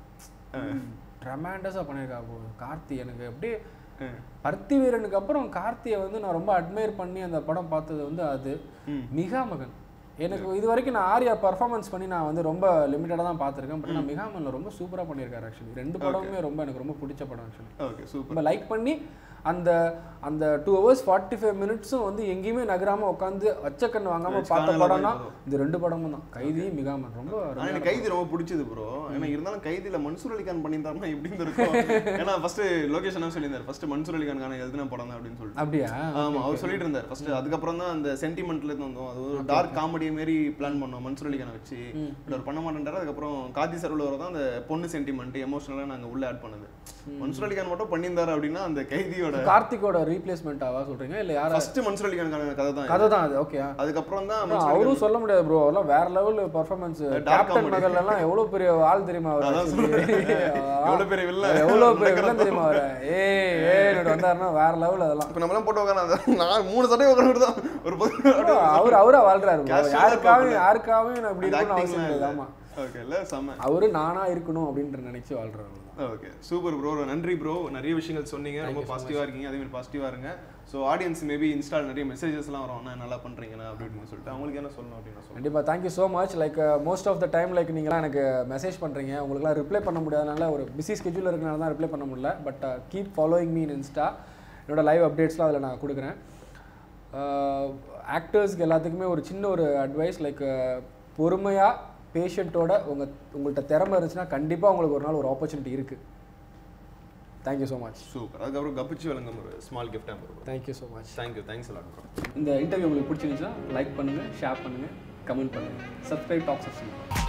ட்ரமாண்டஸாக பண்ணியிருக்கா bro கார்த்தி எனக்கு அப்படியே ஆ. பருத்தி வீரனுக்கு அப்புறம் கார்த்தியை வந்து நான் ரொம்ப அட்மையர் பண்ணி அந்த படம் பார்த்தது வந்து அது மிகா மகன் எனக்கு இது வரைக்கும் நான் ஆர்யா பர்ஃபார்மன்ஸ் பண்ணி நான் வந்து ரொம்ப லிமிட்டடாக தான் பார்த்துருக்கேன் பட் நான் மிகாமனில் ரொம்ப சூப்பராக பண்ணியிருக்காரு ஆக்சுவலி ரெண்டு படமுமே ரொம்ப எனக்கு ரொம்ப பிடிச்ச படம் ஆக்சுவலி ஓகே சூப்பர் ரொம்ப லைக் பண்ணி அந்த அந்த டூ ஹவர்ஸ் ஃபார்ட்டி ஃபைவ் மினிட்ஸும் வந்து எங்கேயுமே நகராம உட்காந்து அச்சக்கண்ணு வாங்காம பார்த்த காணல படம்னா போய் இந்த ரெண்டு படமும் தான் கைதி மிகாமன் ரொம்ப ஆனா எனக்கு கைதி ரொம்ப பிடிச்சது ப்ரோ ஏன்னா இருந்தாலும் கைதியில மன்சூர் அலிகான் பண்ணியிருந்தாருன்னா எப்படி இருந்திருக்கும் ஏன்னா ஃபர்ஸ்ட் லொகேஷன் சொல்லியிருந்தார் ஃபர்ஸ்ட் மன்சூர் அலிகானுக்கான எழுதின படம் தான் அப்படின்னு சொல்லிட்டு அப்படியா ஆமா அவர் சொல்லிட்டு இருந்தார் ஃபர்ஸ்ட் அதுக்கப்புறம் தான் அந்த சென்டிமெண்ட்ல இருந்து வந்தோம் அது ஒரு டார்க் காமெடி மாரி பிளான் பண்ணோம் மன்சூர் அலிகானை வச்சு பட் அவர் பண்ண மாட்டேன்றாரு அதுக்கப்புறம் காதி சர்வில் வர தான் அந்த பொண்ணு சென்டிமெண்ட் எமோஷனலாக நாங்க உள்ள ஆட் பண்ணது மன்சூர் அலிகான் மட்டும் பண்ணியிருந்தாரு அப்படின்னா அந்த கைதியோட கார்த்திகோட ரீப்ளேஸ்மெண்ட்டாவா சொல்றீங்க இல்ல யாரா ஃபர்ஸ்ட் மன்சூர் அலிகானுக்கான கதை தான் இது. கதை தான் அது ஓகே அதுக்கப்புறம் தான் அப்புறம் அவரும் சொல்ல முடியாது ப்ரோ அவர்லாம் வேற லெவல் பெர்ஃபார்மன்ஸ் கேப்டன் மகள் எல்லாம் எவ்வளவு பெரிய ஆள் தெரியுமா அவர் அதான் actually? எவ்வளவு பெரிய வில்ல எவ்வளவு பெரிய வில்லன் தெரியுமா அவர் ஏய் ஏய் வந்தாருன்னா வேற லெவல் அதெல்லாம் இப்போ நம்மளாம் போட்டு உட்காந்து நான் மூணு சட்டை உட்காந்து தான் ஒரு பொது bro, அவர் அவரா வாழ்றாரு bro. Casual ஆ யாருக்காகவும் பார்க்கல. யாருக்காகவும் நான் இப்படி அந்த இருக்கணும்னு அவசியம் ஆக்டிங்லாம் இல்லை இல்லை ஆமா ஓகே இல்லை செம்ம அவரு நானா இருக்கணும் அப்படின்ற நினைச்சு வாழ்றாரு ஓகே சூப்பர் ப்ரோ நன்றி ப்ரோ நிறைய விஷயங்கள் சொன்னீங்க ரொம்ப பாசிட்டிவாக இருக்கீங்க அதே மாதிரி பாசிட்டிவாக இருங்க ஸோ ஆடியன்ஸ் மேபி இன்ஸ்டால் நிறைய மெசேஜஸ்லாம் வரும் அண்ணா நல்லா பண்ணுறீங்கண்ணா அப்படி இப்படின்னு சொல்லிட்டு அவங்களுக்கு என்ன சொல்லணும் அப்படின்னு சொல்லுங்கள் கண்டிப்பாக thank you so much like most of the time like நீங்களாம் எனக்கு மெசேஜ் பண்ணுறீங்க உங்களுக்குலாம் ரிப்ளை பண்ண முடியாதனால ஒரு பிஸி ஸ்கெட்யூல் இருக்கனால தான் ரிப்ளை பண்ண முடியல but keep following me in Insta என்னோட லைவ் அப்டேட்ஸ்லாம் அதில் நான் கொடுக்குறேன் ஆக்டர்ஸ்க்கு எல்லாத்துக்குமே ஒரு சின்ன ஒரு அட்வைஸ் லைக் பொறுமையாக பேஷண்ட்டோட உங்கள் உங்கள்கிட்ட திறமை இருந்துச்சுன்னா கண்டிப்பாக உங்களுக்கு ஒரு நாள் ஒரு ஆப்பர்ச்சுனிட்டி இருக்குது தேங்க்யூ ஸோ மச் சூப்பர் அதுக்கப்புறம் கப்பிச்சு வழங்கும் ஒரு small gift bro thank you so much thank you thanks எல்லாம் ப்ரோ இந்த இன்டர்வியூ உங்களுக்கு பிடிச்சிருந்துச்சுன்னா லைக் பண்ணுங்கள் ஷேர் பண்ணுங்கள் கமெண்ட் பண்ணுங்கள் சப்ஸ்கிரைப் டாக்ஸ்